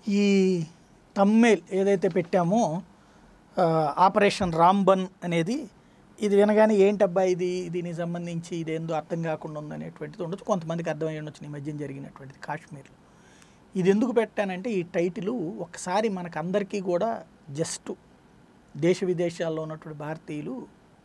ఈ తమ్మేల్ ఏదైతే పెట్టామో ఆ, ఆపరేషన్ రాంబన్ అనేది ఇది వినగానే ఏంటబ్బా ఇది దీనికి సంబంధించి ఇదేందో అర్థం కాకుండా ఉందనేటువంటిది ఉండొచ్చు కొంతమందికి అర్థమై ఉండొచ్చు ఈ మధ్యన జరిగినటువంటిది కాశ్మీర్లో ఇది ఎందుకు పెట్టానంటే ఈ టైటిల్ ఒకసారి మనకు అందరికీ కూడా జస్ట్ దేశ విదేశాల్లో ఉన్నటువంటి భారతీయులు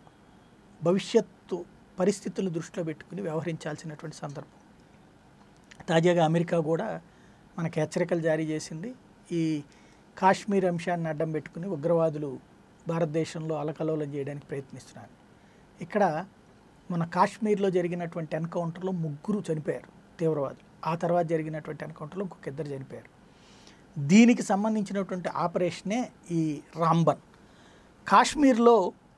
భవిష్యత్తు పరిస్థితులను దృష్టిలో పెట్టుకుని వ్యవహరించాల్సినటువంటి సందర్భం తాజాగా అమెరికా కూడా మనకు హెచ్చరికలు జారీ చేసింది ఈ కాశ్మీర్ అంశాన్ని అడ్డం పెట్టుకుని ఉగ్రవాదులు భారతదేశంలో అలకలోలం చేయడానికి ప్రయత్నిస్తున్నారు ఇక్కడ మన కాశ్మీర్లో జరిగినటువంటి ఎన్కౌంటర్లో ముగ్గురు చనిపోయారు తీవ్రవాదులు ఆ తర్వాత జరిగినటువంటి ఎన్కౌంటర్లో ఇంకొక ఇద్దరు చనిపోయారు దీనికి సంబంధించినటువంటి ఆపరేషనే ఈ రాంబన్ కాశ్మీర్లో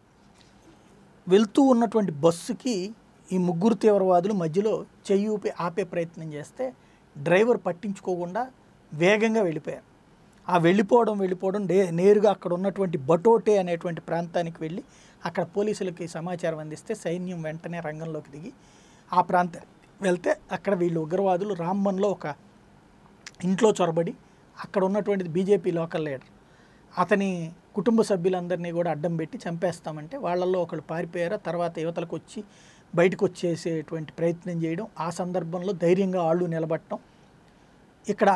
వెళ్తూ ఉన్నటువంటి బస్సుకి ఈ ముగ్గురు తీవ్రవాదులు మధ్యలో చెయ్యి ఊపి ఆపే ప్రయత్నం చేస్తే డ్రైవర్ పట్టించుకోకుండా వేగంగా వెళ్ళిపోయారు ఆ వెళ్ళిపోవడం వెళ్ళిపోవడం నే నేరుగా అక్కడ ఉన్నటువంటి బటోటే అనేటువంటి ప్రాంతానికి వెళ్ళి అక్కడ పోలీసులకి సమాచారం అందిస్తే సైన్యం వెంటనే రంగంలోకి దిగి ఆ ప్రాంతానికి వెళ్తే అక్కడ వీళ్ళు ఉగ్రవాదులు రామ్మన్లో ఒక ఇంట్లో చొరబడి అక్కడ ఉన్నటువంటిది బీజేపీ లోకల్ లీడర్ అతని కుటుంబ సభ్యులందరినీ కూడా అడ్డం పెట్టి చంపేస్తామంటే వాళ్ళల్లో ఒకళ్ళు పారిపోయారు తర్వాత యువతలకు వచ్చి బయటకు వచ్చేసేటువంటి ప్రయత్నం చేయడం ఆ సందర్భంలో ధైర్యంగా వాళ్ళు నిలబడటం ఇక్కడ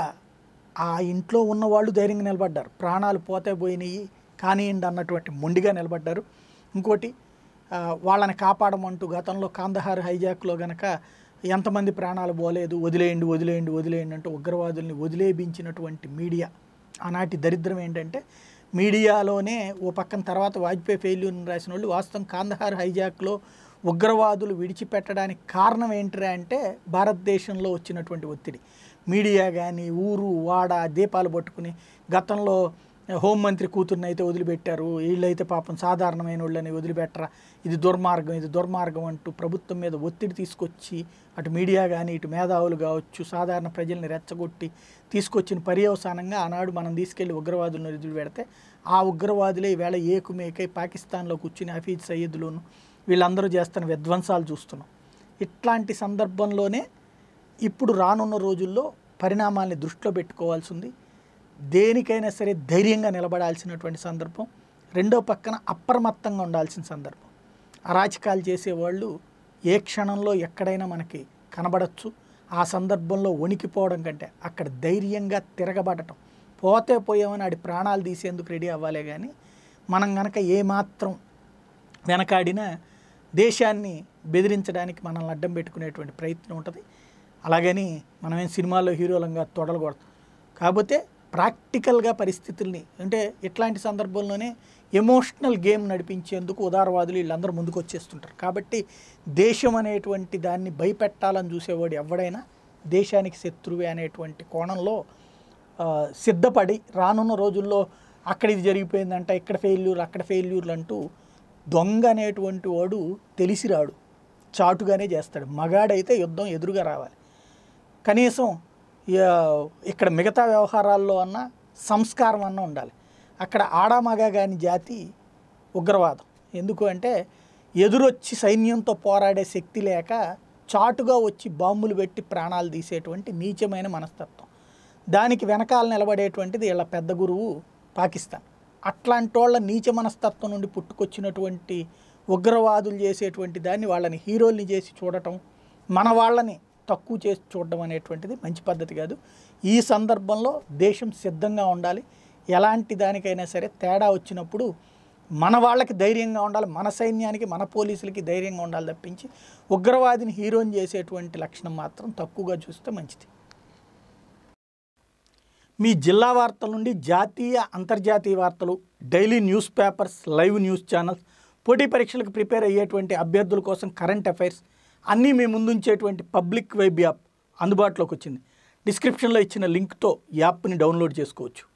ఆ ఇంట్లో ఉన్న వాళ్ళు ధైర్యంగా నిలబడ్డారు ప్రాణాలు పోతే పోయినాయి కానివ్వండి అన్నటువంటి మొండిగా నిలబడ్డారు ఇంకోటి ఆ, వాళ్ళని కాపాడమంటూ గతంలో కాందహార్ హైజాక్లో గనక ఎంతమంది ప్రాణాలు పోలేదు వదిలేయండి వదిలేయండి వదిలేయండి అంటూ ఉగ్రవాదుల్ని వదిలేపించినటువంటి మీడియా ఆనాటి దరిద్రం ఏంటంటే మీడియాలోనే ఓ పక్కన తర్వాత వాజ్పేయి ఫెయిల్యూర్ని రాసిన వాళ్ళు వాస్తవం కాందహార్ హైజాక్లో ఉగ్రవాదులు విడిచిపెట్టడానికి కారణం ఏంటిరా అంటే భారతదేశంలో వచ్చినటువంటి ఒత్తిడి మీడియా కానీ ఊరు వాడ దీపాలు పట్టుకుని గతంలో హోంమంత్రి కూతుర్ని అయితే వదిలిపెట్టారు వీళ్ళైతే పాపం సాధారణమైన వాళ్ళని వదిలిపెట్టరా ఇది దుర్మార్గం ఇది దుర్మార్గం అంటూ ప్రభుత్వం మీద ఒత్తిడి తీసుకొచ్చి అటు మీడియా కానీ ఇటు మేధావులు కావచ్చు సాధారణ ప్రజల్ని రెచ్చగొట్టి తీసుకొచ్చిన పర్యవసానంగా ఆనాడు మనం తీసుకెళ్లి ఉగ్రవాదులను వదిలిపెడితే ఆ ఉగ్రవాదులే ఈవేళ ఏకుమేకై పాకిస్తాన్లో కూర్చుని హఫీజ్ సయ్యద్లోను వీళ్ళందరూ చేస్తున్న విధ్వంసాలు చూస్తున్నాం ఇట్లాంటి సందర్భంలోనే ఇప్పుడు రానున్న రోజుల్లో పరిణామాల్ని దృష్టిలో పెట్టుకోవాల్సి ఉంది దేనికైనా సరే ధైర్యంగా నిలబడాల్సినటువంటి సందర్భం రెండో పక్కన అప్రమత్తంగా ఉండాల్సిన సందర్భం అరాచకాలు చేసేవాళ్ళు ఏ క్షణంలో ఎక్కడైనా మనకి కనబడచ్చు ఆ సందర్భంలో వణికిపోవడం కంటే అక్కడ ధైర్యంగా తిరగబడటం పోతే పోయామని ఆడి ప్రాణాలు తీసేందుకు రెడీ అవ్వాలే కానీ మనం గనక ఏమాత్రం వెనకాడినా దేశాన్ని బెదిరించడానికి మనల్ని అడ్డం పెట్టుకునేటువంటి ప్రయత్నం ఉంటుంది అలాగని మనమేం సినిమాల్లో హీరోలంగా తొడలకూడదు కాకపోతే ప్రాక్టికల్గా పరిస్థితుల్ని అంటే ఇట్లాంటి సందర్భంలోనే ఎమోషనల్ గేమ్ నడిపించేందుకు ఉదారవాదులు వీళ్ళందరూ ముందుకు వచ్చేస్తుంటారు కాబట్టి దేశం అనేటువంటి దాన్ని భయపెట్టాలని చూసేవాడు ఎవడైనా దేశానికి శత్రువే అనేటువంటి కోణంలో ఆ, సిద్ధపడి రానున్న రోజుల్లో అక్కడ ఇది జరిగిపోయిందంట ఇక్కడ ఫెయిల్యూర్ అక్కడ ఫెయిల్యూర్లు అంటూ దొంగ అనేటువంటి వాడు తెలిసి రాడు చాటుగానే చేస్తాడు మగాడైతే యుద్ధం ఎదురుగా రావాలి కనీసం ఆ, ఇక్కడ మిగతా వ్యవహారాల్లో అన్న సంస్కారం అన్న ఉండాలి అక్కడ ఆడమగ కాని జాతి ఉగ్రవాదం ఎందుకు అంటే ఎదురొచ్చి సైన్యంతో పోరాడే శక్తి లేక చాటుగా వచ్చి బాంబులు పెట్టి ప్రాణాలు తీసేటువంటి నీచమైన మనస్తత్వం దానికి వెనకాల నిలబడేటువంటిది వీళ్ళ పెద్ద గురువు పాకిస్తాన్ అట్లాంటి వాళ్ళ నీచ మనస్తత్వం నుండి పుట్టుకొచ్చినటువంటి ఉగ్రవాదులు చేసేటువంటి దాన్ని వాళ్ళని హీరోల్ని చేసి చూడటం మన వాళ్ళని తక్కువ చేసి చూడడం అనేటువంటిది మంచి పద్ధతి కాదు ఈ సందర్భంలో దేశం సిద్ధంగా ఉండాలి ఎలాంటి దానికైనా సరే తేడా వచ్చినప్పుడు మన వాళ్ళకి ధైర్యంగా ఉండాలి మన సైన్యానికి మన పోలీసులకి ధైర్యంగా ఉండాలి తప్పించి ఉగ్రవాదిని హీరోని చేసేటువంటి లక్షణం మాత్రం తక్కువగా చూస్తే మంచిది మీ జిల్లా వార్తల నుండి జాతీయ అంతర్జాతీయ వార్తలు daily news papers live news channels పోటీ పరీక్షలకు ప్రిపేర్ అయ్యేటువంటి అభ్యర్థుల కోసం కరెంట్ అఫైర్స్ అన్నీ మీ ముందుంచేటువంటి పబ్లిక్ వెబ్ యాప్ అందుబాటులోకి వచ్చింది డిస్క్రిప్షన్లో ఇచ్చిన లింక్తో యాప్ని డౌన్లోడ్ చేసుకోవచ్చు